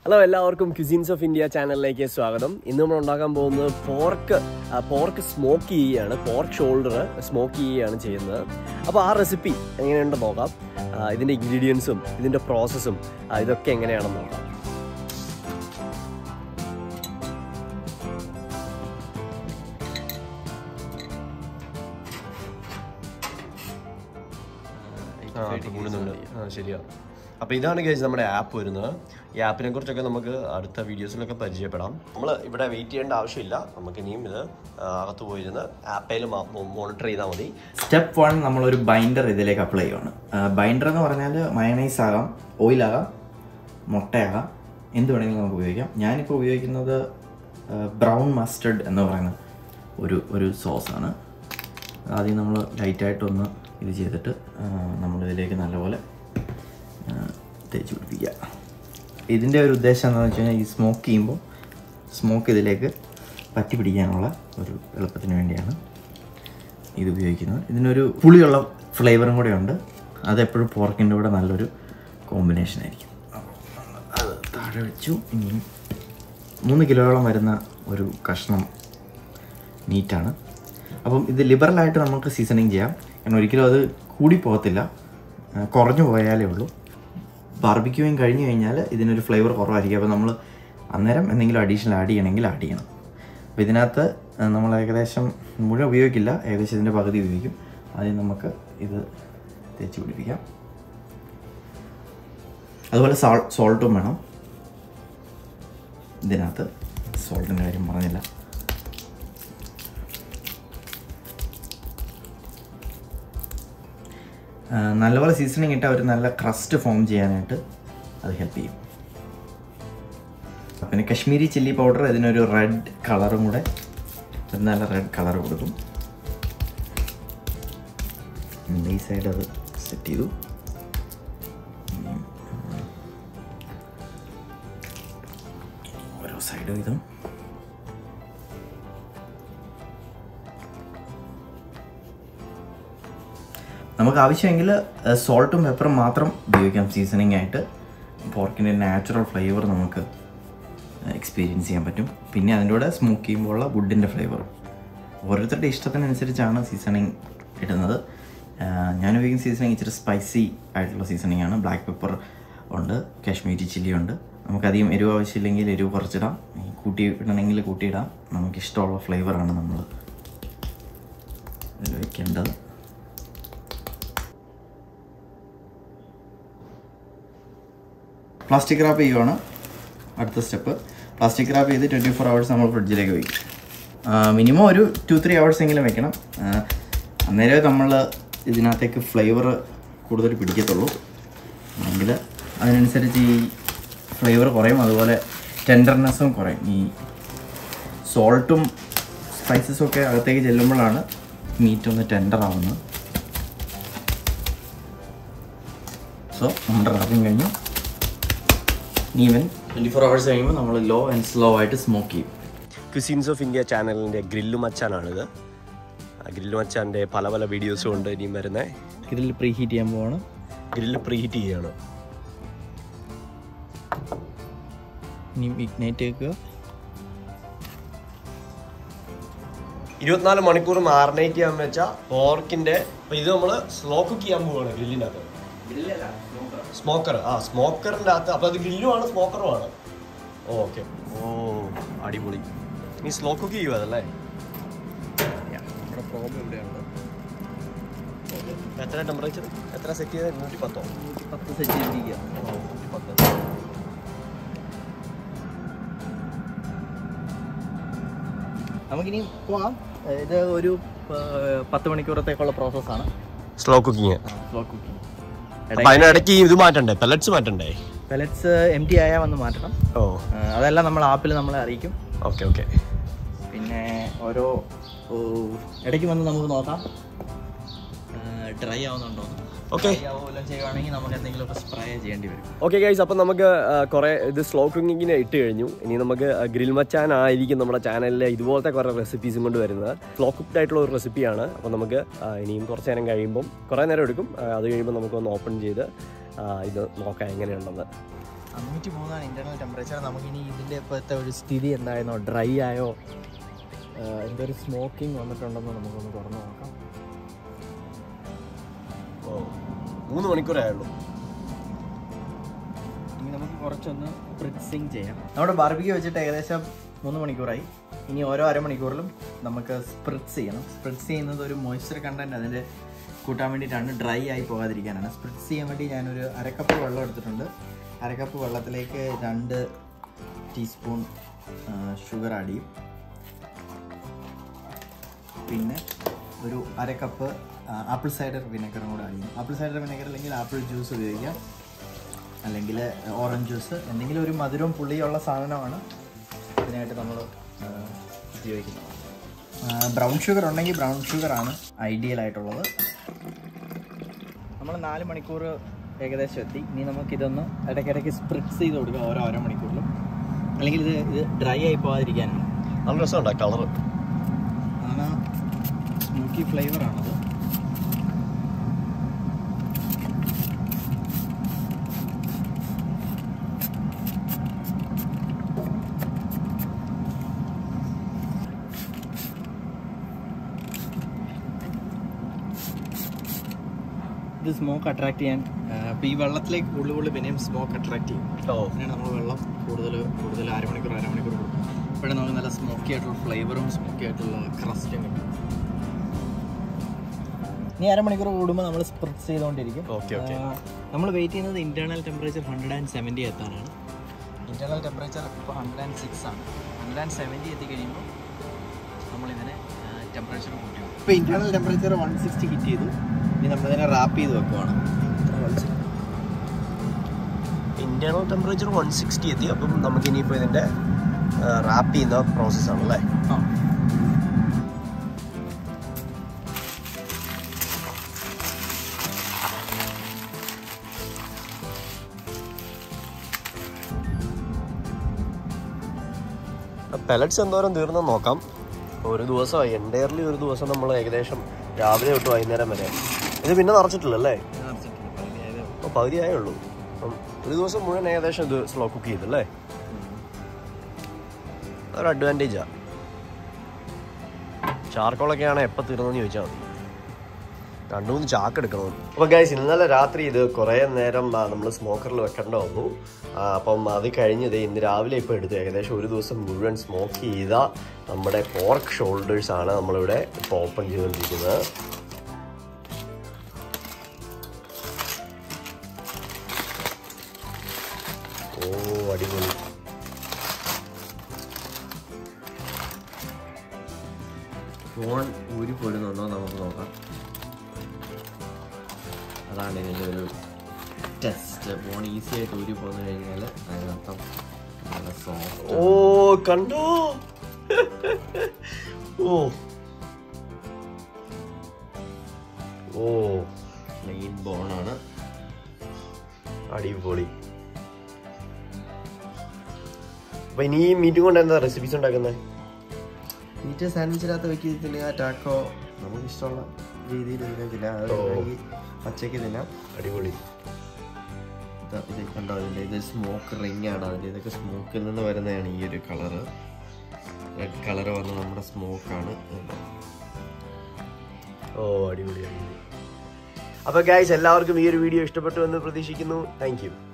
Hello എല്ലാവർക്കും cuisines of India ചാനലിലേക്ക് സ്വാഗതം ഇന്ന് നമ്മൾ ഉണ്ടാക്കാൻ പോകുന്നത് പോർക്ക് പോർക്ക് സ്മോക്ക് ചെയ്യുകയാണ് പോർക്ക് ഷോൾഡർ സ്മോക്ക് ചെയ്യുകയാണ് ചെയ്യുന്നത് അപ്പോൾ ആ റെസിപ്പി എങ്ങനെയുണ്ടെന്ന് നോക്കാം ആ, ഇതിൻ്റെ ഇൻഗ്രീഡിയൻസും ഇതിൻ്റെ പ്രോസസ്സും ഇതൊക്കെ എങ്ങനെയാണെന്ന് നോക്കാം ശരിയാ അപ്പോൾ ഇതാണ് കേസ് നമ്മുടെ ആപ്പ് വരുന്നത് ഈ ആപ്പിനെ കുറിച്ചൊക്കെ നമുക്ക് അടുത്ത വീഡിയോസിലൊക്കെ പരിചയപ്പെടാം നമ്മൾ ഇവിടെ വെയിറ്റ് ചെയ്യേണ്ട ആവശ്യമില്ല നമുക്ക് ഇനിയും ഇത് ആ, അകത്ത് പോയിരുന്ന് ആപ്പയിൽ മോണിറ്റർ ചെയ്താൽ മതി സ്റ്റെപ്പ് വൺ നമ്മളൊരു ബൈൻഡർ ഇതിലേക്ക് അപ്ലൈ ചെയ്യുവാണ് ബൈൻഡർ എന്ന് പറഞ്ഞാൽ മയണൈസ് ആകാം ഓയിലാകാം മുട്ടയാകാം എന്ത് വേണമെങ്കിലും നമുക്ക് ഉപയോഗിക്കാം ഞാനിപ്പോൾ ഉപയോഗിക്കുന്നത് ബ്രൗൺ മസ്റ്റർഡ് എന്ന് പറയുന്ന ഒരു ഒരു സോസാണ് ആദ്യം നമ്മൾ ലൈറ്റായിട്ടൊന്ന് ഇത് ചെയ്തിട്ട് നമ്മളിതിലേക്ക് നല്ലപോലെ ആ, തേച്ച് പിടിപ്പിക്കുക ഇതിൻ്റെ ഒരു ഉദ്ദേശം എന്താണെന്ന് വെച്ച് കഴിഞ്ഞാൽ ഈ സ്മോക്ക് ചെയ്യുമ്പോൾ സ്മോക്ക് ഇതിലേക്ക് പറ്റി പിടിക്കാനുള്ള ഒരു എളുപ്പത്തിന് വേണ്ടിയാണ് ഇത് ഉപയോഗിക്കുന്നത് ഇതിനൊരു പുളിയുള്ള ഫ്ലേവറും കൂടെ ഉണ്ട് അതെപ്പോഴും പോർക്കിൻ്റെ കൂടെ നല്ലൊരു കോമ്പിനേഷൻ ആയിരിക്കും അത് താഴെ വെച്ചു ഇനി മൂന്ന് കിലോയോളം വരുന്ന ഒരു കഷ്ണം മീറ്റാണ് അപ്പം ഇത് ലിബറലായിട്ട് നമുക്ക് സീസണിങ് ചെയ്യാം കാരണം ഒരിക്കലും അത് കൂടി പോകത്തില്ല ആ, കുറഞ്ഞു പോയാലേ ഉള്ളൂ ബാർബിക്യൂയും കഴിഞ്ഞ് കഴിഞ്ഞാൽ ഇതിനൊരു ഫ്ലേവർ കുറവായിരിക്കും അപ്പോൾ നമ്മൾ അന്നേരം എന്തെങ്കിലും അഡീഷണൽ ആഡ് ചെയ്യണമെങ്കിൽ ആഡ് ചെയ്യണം അപ്പോൾ ഇതിനകത്ത് ആ, നമ്മൾ ഏകദേശം മുഴുവൻ ഉപയോഗിക്കില്ല ഏകദേശം ഇതിൻ്റെ പകുതി ഉപയോഗിക്കും ആദ്യം നമുക്ക് ഇത് തേച്ച് പിടിപ്പിക്കാം അതുപോലെ സാൾ സോൾട്ടും വേണം ഇതിനകത്ത് സോൾട്ടിൻ്റെ കാര്യം പറഞ്ഞില്ല ആ, നല്ലപോലെ സീസണിങ് ഇട്ട് ഒരു നല്ല ക്രസ്റ്റ് ഫോം ചെയ്യാനായിട്ട് അത് ഹെൽപ്പ് ചെയ്യും പിന്നെ കശ്മീരി ചില്ലി പൗഡർ ഇതിനൊരു റെഡ് കളറും കൂടെ ഒരു നല്ല റെഡ് കളർ കൊടുക്കും ഈ സൈഡ് അത് സെറ്റ് ചെയ്തു ഇനി, ഉം, ഓരോ സൈഡും ഇതും നമുക്ക് ആവശ്യമെങ്കിൽ സോൾട്ടും പെപ്പറും മാത്രം ഉപയോഗിക്കാം സീസണിങ് ആയിട്ട് പോർക്കിൻ്റെ നാച്ചുറൽ ഫ്ലേവർ നമുക്ക് എക്സ്പീരിയൻസ് ചെയ്യാൻ പറ്റും പിന്നെ അതിൻ്റെ കൂടെ സ്മോക്ക് ചെയ്യുമ്പോഴുള്ള വുഡിൻ്റെ ഫ്ലേവർ ഓരോരുത്തരുടെ ഇഷ്ടത്തിനനുസരിച്ചാണ് സീസണിങ് ഇടുന്നത് ആഹ് ഞാൻ ഉപയോഗിക്കുന്ന സീസണിങ് ഇച്ചിരി സ്പൈസി ആയിട്ടുള്ള സീസണിങ് ആണ് ബ്ലാക്ക് പെപ്പർ ഉണ്ട് കാശ്മീരി ചില്ലി ഉണ്ട് നമുക്കധികം എരിവ് ആവശ്യമില്ലെങ്കിൽ എരിവ് കുറച്ചിടാം ഈ കൂട്ടി ഇടണമെങ്കിൽ കൂട്ടിയിടാം നമുക്കിഷ്ടമുള്ള ഫ്ലേവറാണ് നമ്മൾ ഇതിൽ വയ്ക്കേണ്ടത് പ്ലാസ്റ്റിക് റാപ്പ് ചെയ്യുവാണ് അടുത്ത സ്റ്റെപ്പ് പ്ലാസ്റ്റിക് റാപ്പ് ചെയ്ത് ട്വൻറ്റി ഫോർ അവേഴ്സ് നമ്മൾ ഫ്രിഡ്ജിലേക്ക് വയ്ക്കും മിനിമം ഒരു ടു ത്രീ അവേഴ്സ് എങ്കിലും വെക്കണം ആ, അന്നേരമേ നമ്മൾ ഇതിനകത്തേക്ക് ഫ്ലേവർ കൂടുതൽ പിടിക്കത്തുള്ളൂ അല്ലെങ്കിൽ അതിനനുസരിച്ച് ഈ ഫ്ലേവർ കുറയും അതുപോലെ ടെൻഡർനെസ്സും കുറയും ഈ സോൾട്ടും സ്പൈസസും ഒക്കെ അകത്തേക്ക് ചെല്ലുമ്പോഴാണ് മീറ്റ് ഒന്ന് ടെൻഡർ ആവുന്നത് സോ നമ്മുടെ റാപ്പിങ് കഴിഞ്ഞു ഈവൻ ട്വൻറ്റി ഫോർ അവേഴ്സ് കഴിയുമ്പോൾ നമ്മൾ ലോ ആൻഡ് സ്ലോ ആയിട്ട് സ്മോക്ക് ചെയ്യും ക്യുസീൻസ് ഓഫ് ഇന്ത്യ ചാനലിൻ്റെ ഗ്രില്ല് മച്ചാനാണിത് ഗ്രില്ല് മച്ചാൻ്റെ പല പല വീഡിയോസും ഉണ്ട് ഇനിയും വരുന്നത് ഇതിൽ പ്രീ ഹീറ്റ് ചെയ്യാൻ പോവാണ് ഗ്രില്ല് പ്രീഹീറ്റ് ചെയ്യുകയാണ് ഇനി ഇഗ്നൈറ്റ് വെക്കുക ഇരുപത്തിനാല് മണിക്കൂർ മാറിനേറ്റ് ചെയ്യാൻ വെച്ചാൽ പോർക്കിന്റെ അപ്പൊ ഇത് നമ്മൾ സ്ലോ കുക്ക് ചെയ്യാൻ പോവാണ് ഗ്രില്ലിനകത്ത് സ്മോക്കർ ആ സ്മോക്കറിന്റെ അകത്ത് അപ്പൊ അത് ഗ്രില്ലും ആണ് സ്മോക്കറും ആണ് ഓക്കെ ഓ അടിപൊളി നീ സ്ലോ കുക്ക് ചെയ്യുക അതല്ലേ പ്രോബ്ലം ഇവിടെയാണ് എത്ര ടെമ്പറേച്ചർ എത്ര സെറ്റ് ചെയ്ത് നൂറ്റി പത്തോ പത്ത് സെറ്റ് ചെയ്തിരിക്കുക നൂറ്റി പത്ത് നമുക്കിനി പോവാം ഇത് ഒരു ആ, പത്ത് മണിക്കൂറത്തേക്കുള്ള പ്രോസസ്സാണ് സ്ലോ കുക്കിങ് സ്ലോ കുക്കിംഗ് അപ്പൊ അതിനിടയ്ക്ക് ഇത് മാറ്റണ്ടേ പെല്ലറ്റ്സ് മാറ്റണ്ടേ പെലറ്റ്സ് എം ടി ആയാൽ വന്ന് മാറ്റണം ഓ ആ, അതെല്ലാം നമ്മൾ ആപ്പിൽ നമ്മളെ അറിയിക്കും ഓക്കെ ഓക്കെ പിന്നെ ഓരോ ഓ, ഇടയ്ക്ക് വന്ന് നമുക്ക് നോക്കാം ഡ്രൈ ആവുന്നുണ്ടോ ഓക്കെ ആവുമല്ലോ ചെയ്യുവാണെങ്കിൽ നമുക്ക് എന്തെങ്കിലുമൊക്കെ സ്പ്രേ ചെയ്യേണ്ടി വരും ഓക്കെ ഗൈസ് അപ്പം നമുക്ക് ആ, കുറേ ഇത് സ്ലോ കുക്കിങ്ങിന് ഇട്ട് കഴിഞ്ഞു ഇനി നമുക്ക് ഗ്രിൽ മച്ചാൻ ആയിരിക്കും നമ്മുടെ ചാനലിലെ ഇതുപോലത്തെ കുറേ റെസിപ്പീസും കൊണ്ട് വരുന്നത് സ്ലോ കുക്ക്ഡ് ആയിട്ടുള്ള ഒരു റെസിപ്പിയാണ് അപ്പം നമുക്ക് ആ, ഇനിയും കുറച്ച് നേരം കഴിയുമ്പം കുറേ നേരം എടുക്കും ആ, അത് കഴിയുമ്പോൾ നമുക്കൊന്ന് ഓപ്പൺ ചെയ്ത് ആ, ഇത് നോക്കാം എങ്ങനെയുണ്ടെന്ന് അഞ്ഞൂറ്റി മൂന്നാണ് ഇന്റർണൽ ടെമ്പറേച്ചർ നമുക്കിനി ഇതിൻ്റെ ഇപ്പോഴത്തെ ഒരു സ്ഥിതി എന്തായിരുന്നോ ഡ്രൈ ആയോ ആ, എന്തോ ഒരു സ്മോക്കിംഗ് വന്നിട്ടുണ്ടെന്ന് നമുക്കൊന്ന് തുറന്നു നോക്കാം ഓ മൂന്ന് മണിക്കൂറേ ആയുള്ളൂ ഇനി നമുക്ക് കുറച്ചൊന്ന് സ്പ്രിറ്റ്സിങ് ചെയ്യാം നമ്മുടെ ബാർബിക്ക് വെച്ചിട്ട് ഏകദേശം മൂന്ന് മണിക്കൂറായി ഇനി ഓരോ അരമണിക്കൂറിലും നമുക്ക് സ്പ്രിറ്റ്സ് ചെയ്യണം സ്പ്രിറ്റ്സ് ചെയ്യുന്നത് ഒരു മോയ്സ്ചർ കണ്ടന്റ് അതിൻ്റെ കൂട്ടാൻ വേണ്ടിയിട്ടാണ് ഡ്രൈ ആയി പോകാതിരിക്കാനാണ് സ്പ്രിറ്റ്സ് ചെയ്യാൻ വേണ്ടി ഞാനൊരു അരക്കപ്പ് വെള്ളം എടുത്തിട്ടുണ്ട് അരക്കപ്പ് വെള്ളത്തിലേക്ക് രണ്ട് ടീസ്പൂൺ ഷുഗർ ആഡ് ചെയ്യും പിന്നെ ഒരു അരക്കപ്പ് ആപ്പിൾ സൈഡർ വിനെഗറും കൂടെ ആഡ് ചെയ്യും ആപ്പിൾ സൈഡർ വിനെഗർ അല്ലെങ്കിൽ ആപ്പിൾ ജ്യൂസ് ഉപയോഗിക്കാം അല്ലെങ്കിൽ ഓറഞ്ച് ജ്യൂസ് എന്തെങ്കിലും ഒരു മധുരവും പുളിയുള്ള സാധനമാണ് ഇതിനായിട്ട് നമ്മൾ ഉപയോഗിക്കുന്നത് ബ്രൗൺ ഷുഗർ ഉണ്ടെങ്കിൽ ബ്രൗൺ ഷുഗർ ആണ് ഐഡിയൽ ആയിട്ടുള്ളത് നമ്മൾ നാല് മണിക്കൂർ ഏകദേശം എത്തി ഇനി നമുക്കിതൊന്ന് ഇടയ്ക്കിടയ്ക്ക് സ്പ്രിറ്റ്സ് ചെയ്ത് കൊടുക്കുക ഓരോ ഓരോ മണിക്കൂറിലും അല്ലെങ്കിൽ ഇത് ഇത് ഡ്രൈ ആയി പോകാതിരിക്കാനാണ് നല്ല രസമുണ്ടോ കളറ് ആണ് സ്മോക്കി ഫ്ലേവർ ആണത് ഇത് സ്മോക്ക് അട്രാക്ട് ചെയ്യാൻ അപ്പോൾ ഈ വെള്ളത്തിലേക്ക് കൂടുതൽ കൂടുതൽ പിന്നെയും സ്മോക്ക് അട്രാക്ട് ചെയ്യും ഓ അങ്ങനെയാണ് നമ്മൾ വെള്ളം കൂടുതൽ കൂടുതൽ അരമണിക്കൂർ അരമണിക്കൂർ കൊടുക്കും അപ്പോഴും നമുക്ക് നല്ല സ്മോക്കി ആയിട്ടുള്ള ഫ്ലേവറും സ്മോക്കി ആയിട്ടുള്ള ക്രസ്റ്റും കിട്ടും ഇനി അരമണിക്കൂർ കൂടുമ്പോൾ നമ്മൾ സ്പ്രിറ്റ്സ് ചെയ്തുകൊണ്ടിരിക്കും ഓക്കെ ഓക്കെ നമ്മൾ വെയിറ്റ് ചെയ്യുന്നത് internal temperature hundred and seventy എത്താനാണ് ഇന്റേണൽ ടെമ്പറേച്ചർ ഇപ്പോൾ ഹൺഡ്രഡ് ആൻഡ് സിക്സ് ആണ് ഹൺഡ്രഡ് ആൻഡ് സെവൻറ്റി എത്തിക്കഴിയുമ്പോൾ നമ്മളിതിനെ ടെമ്പറേച്ചർ കൂട്ടി ഇപ്പോൾ internal temperature one sixty hit ചെയ്തു ഇനി നമ്മളിതിനെ റാപ്പ് ചെയ്ത് വെക്കുവാണ് ഇന്റേണൽ ടെമ്പറേച്ചർ വൺ സിക്സ്റ്റി എത്തി അപ്പം നമുക്ക് ഇനിയിപ്പോൾ ഇതിൻ്റെ റാപ്പ് ചെയ്യുന്ന പ്രോസസ്സാണ് അല്ലേ ആ പെലറ്റ്സ് എന്തോരം തീർന്നെന്ന് നോക്കാം ഒരു ദിവസമായി എൻറ്റയർലി ഒരു ദിവസം നമ്മൾ ഏകദേശം രാവിലെ തൊട്ട് വൈകുന്നേരം വരെ ഇത് പിന്നെ നിറച്ചിട്ടില്ലല്ലേ അപ്പോൾ പകുതി ആയേ ഉള്ളൂ അപ്പം ഒരു ദിവസം മുഴുവൻ ഏകദേശം ഇത് സ്ലോ കുക്ക് ചെയ്തല്ലേ അതൊരു അഡ്വാൻറ്റേജാണ് ചാർക്കോളൊക്കെ ആണ് എപ്പോൾ തീർന്നെന്ന് ചോദിച്ചാൽ മതി രണ്ടു മൂന്ന് ചാക്ക് എടുക്കണം അപ്പോൾ ഗൈസ് ഇന്നലെ രാത്രി ഇത് കുറേ നേരം നമ്മൾ സ്മോക്കറിൽ വെക്കേണ്ട വന്നു ആ, അപ്പം അത് കഴിഞ്ഞത് ഇന്ന് രാവിലെ ഇപ്പോൾ എടുത്തു ഏകദേശം ഒരു ദിവസം മുഴുവൻ സ്മോക്ക് ചെയ്ത നമ്മുടെ പോർക്ക് ഷോൾഡേഴ്സ് ആണ് നമ്മളിവിടെ ഇപ്പോൾ ഓപ്പൺ ചെയ്തുകൊണ്ടിരിക്കുന്നത് ഓ അടിപൊളി ഫോൺ ഊരി പോരുന്നുണ്ടോ നമുക്ക് നോക്കാം അതാണ് ഇതിൻ്റെ ഒരു ടെസ്റ്റ് ഫോൺ ഈസി ആയിട്ട് ഊരി പോന്നു കഴിഞ്ഞാൽ അതിനർത്ഥം നല്ല സോഫ്റ്റ് ഓ കണ്ടോ ഓ ഓ മെയിൻ ബോണാണ് അടിപൊളി അപ്പൊ ഇനി ഈ മീറ്റും കൊണ്ട് എന്താ റെസിപ്പീസ് ഉണ്ടാക്കുന്നത് മീറ്റ് സാൻഡ്വിച്ചിനകത്ത് വെക്കി തിന്നുക ടാക്കോ നമുക്ക് ഇഷ്ടമുള്ള രീതിയിൽ ഇതിനെ തിന്നാം അത് ഓ. വേണമെങ്കിൽ പച്ചയ്ക്ക് തിന്നാം അടിപൊളി ഇത് ഇത് കണ്ടോ അതിൻ്റെ ഇത് സ്മോക്ക് റിങ് ആണ് അതിൻ്റെ ഇതൊക്കെ സ്മോക്കിൽ നിന്ന് വരുന്നതാണ് ഈ ഒരു കളറ് റെഡ് കളർ വന്ന നമ്മുടെ സ്മോക്കാണ് ഓ അടിപൊളി അടിപൊളി അപ്പൊ ഗൈസ് എല്ലാവർക്കും ഈ ഒരു വീഡിയോ ഇഷ്ടപ്പെട്ടു എന്ന് പ്രതീക്ഷിക്കുന്നു താങ്ക് യു